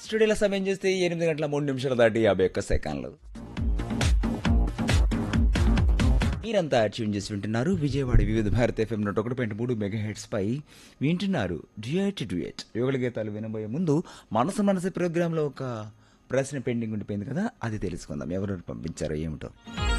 స్టూడియోలో సమయం చూస్తే ఎనిమిది గంటల మూడు నిమిషాలు దాటి యాభై ఒక్క సెకండ్లు మీరంతా ట్యూన్ చేసి వింటున్నారు విజయవాడ వివిధ భారత ఎఫ్ఎం నూట ఒకటి పాయింట్ మూడు మెగా హెడ్స్ పై వింటున్నారు డ్యూయట్ డ్యూయట్ యుగల గీతాలు వినబోయే ముందు మనసు మనసు ప్రోగ్రాంలో ఒక ప్రశ్న పెండింగ్ ఉండిపోయింది కదా అది తెలుసుకుందాం ఎవరు పంపించారో ఏమిటో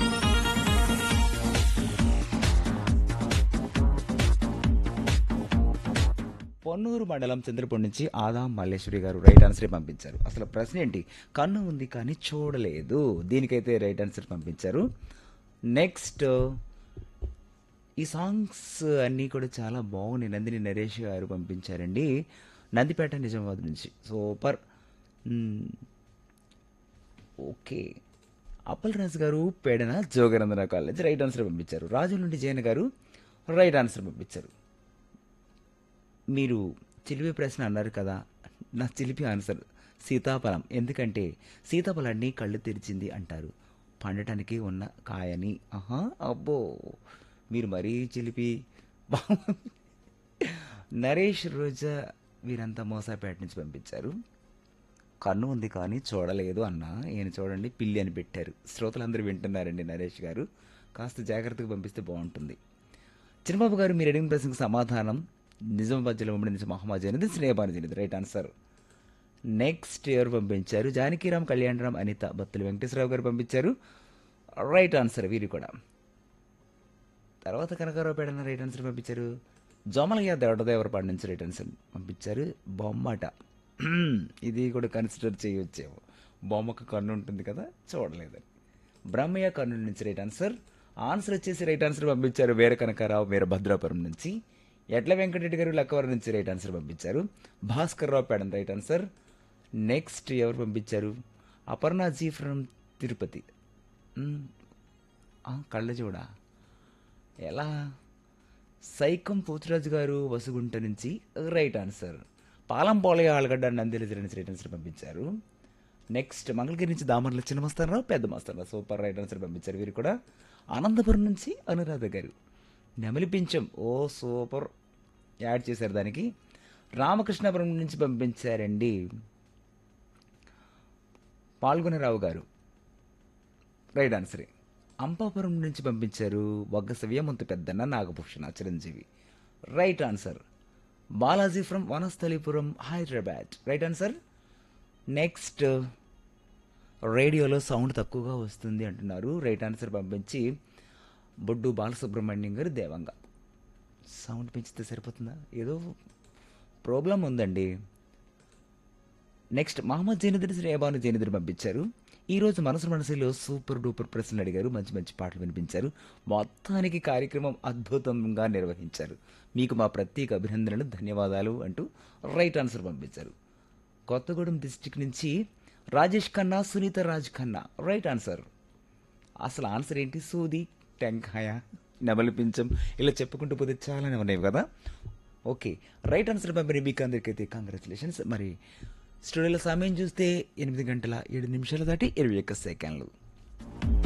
పొన్నూరు మండలం చంద్రపూడి నుంచి ఆదాం మల్లేశ్వరి గారు రైట్ ఆన్సర్ పంపించారు అసలు ప్రశ్న ఏంటి కన్ను ఉంది కానీ చూడలేదు దీనికైతే రైట్ ఆన్సర్ పంపించారు నెక్స్ట్ ఈ సాంగ్స్ అన్నీ కూడా చాలా బాగున్నాయి నందిని నరేష్ గారు పంపించారండి నందిపేట నిజామాబాద్ నుంచి super hmm. Okay Appal Raju garu Pedana Joganandana college right answer పంపించారు రాజు నుండి జైన్ గారు రైట్ ఆన్సర్ పంపించారు మీరు చిలిపి ప్రశ్న అన్నారు కదా నా చిలిపి ఆన్సర్ సీతాఫలం ఎందుకంటే సీతాఫలాన్ని కళ్ళు తెరిచింది అంటారు పండటానికి ఉన్న కాయని ఆహా అబ్బో మీరు మరీ చిలిపి బా- నరేష్ రోజా వీరంతా మోసాపేట నుంచి పంపించారు కన్ను ఉంది కానీ చూడలేదు అన్న ఈయన చూడండి పిల్లి అని పెట్టారు శ్రోతలందరూ వింటున్నారండి నరేష్ గారు కాస్త జాగ్రత్తగా పంపిస్తే బాగుంటుంది చిన్నబాబు గారు మీరు అడిగిన ప్రశ్నకు సమాధానం నిజామాబాద్ జిల్లా ఉమ్మడి నుంచి మహమ్మద్ జనిది స్నేహబాన్ జనిది రైట్ ఆన్సర్ నెక్స్ట్ ఎవరు పంపించారు జానకీరామ్ కళ్యాణరామ్ అనిత బత్తుల వెంకటేశ్వరరావు గారు పంపించారు రైట్ ఆన్సర్ వీరు కూడా తర్వాత కనకారావు పేడన రైట్ ఆన్సర్ పంపించారు జోమలయ్య దేవటదేవరపాడు నుంచి రైట్ ఆన్సర్ పంపించారు బొమ్మట ఇది కూడా కన్సిడర్ చేయవచ్చేమో బొమ్మకు కన్ను ఉంటుంది కదా చూడలేదని బ్రహ్మయ్య కర్నూలు నుంచి రైట్ ఆన్సర్ ఆన్సర్ వచ్చేసి రైట్ ఆన్సర్ పంపించారు వీర కనకారావు వీర భద్రాపురం నుంచి ఎడ్ల వెంకటరెడ్డి గారు లక్కవరం నుంచి రైట్ ఆన్సర్ పంపించారు భాస్కర్ రావు పేడన్ రైట్ ఆన్సర్ నెక్స్ట్ ఎవరు పంపించారు అపర్ణాజీ ఫ్రమ్ తిరుపతి మ్, ఆ, కళ్ళజోడ ఎలా సైకం పోతురాజు గారు వసుగుంట నుంచి రైట్ ఆన్సర్ పాలం పోలయ్య ఆలగడ్డ నందిల నుంచి రైట్ ఆన్సర్ పంపించారు నెక్స్ట్ మంగళగిరి నుంచి దామర్ల చిన్న మస్తారావు పెద్ద మస్తారావు సూపర్ రైట్ ఆన్సర్ పంపించారు వీరు కూడా అనంతపురం నుంచి అనురాధ గారు నెమలిపించం ఓ సూపర్ యాడ్ చేశారు దానికి రామకృష్ణపురం నుంచి పంపించారండి పాల్గొనరావు గారు రైట్ ఆన్సర్ అంపాపురం నుంచి పంపించారు వగ్గ సవ్యమంతు Peddanna Nagabhushana Chiranjeevi right answer Balaji from Vanasthalipuram Hyderabad right answer next రేడియోలో సౌండ్ తక్కువగా వస్తుంది అంటున్నారు రైట్ ఆన్సర్ పంపించి బొడ్డు బాలసుబ్రహ్మణ్యం గారు దేవంగా సౌండ్ పెంచితే సరిపోతుందా ఏదో ప్రాబ్లం ఉందండి నెక్స్ట్ మహమ్మద్ జైనుద్దీన్ శ్రేయబాను జైనుద్దీన్ పంపించారు ఈ రోజు మనసు మనసులో సూపర్ డూపర్ ప్రశ్నలు అడిగారు మంచి మంచి పాటలు వినిపించారు మొత్తానికి కార్యక్రమం అద్భుతంగా నిర్వహించారు మీకు మా ప్రత్యేక అభినందనలు ధన్యవాదాలు అంటూ రైట్ ఆన్సర్ పంపించారు కొత్తగూడెం డిస్టిక్ నుంచి రాజేష్ ఖన్నా సునీత రాజ్ ఖన్నా రైట్ ఆన్సర్ అసలు ఆన్సర్ ఏంటి సూది టెంకాయ నెమలిపించం ఇలా చెప్పుకుంటూ పోతే చాలానే ఉన్నాయి కదా ఓకే రైట్ ఆన్సర్ పంపిణీ మీకు అందరికైతే కంగ్రాచులేషన్స్ మరి స్టూడియోలో సమయం చూస్తే ఎనిమిది గంటల ఏడు నిమిషాలు దాటి ఇరవై ఒక్క సెకండ్లు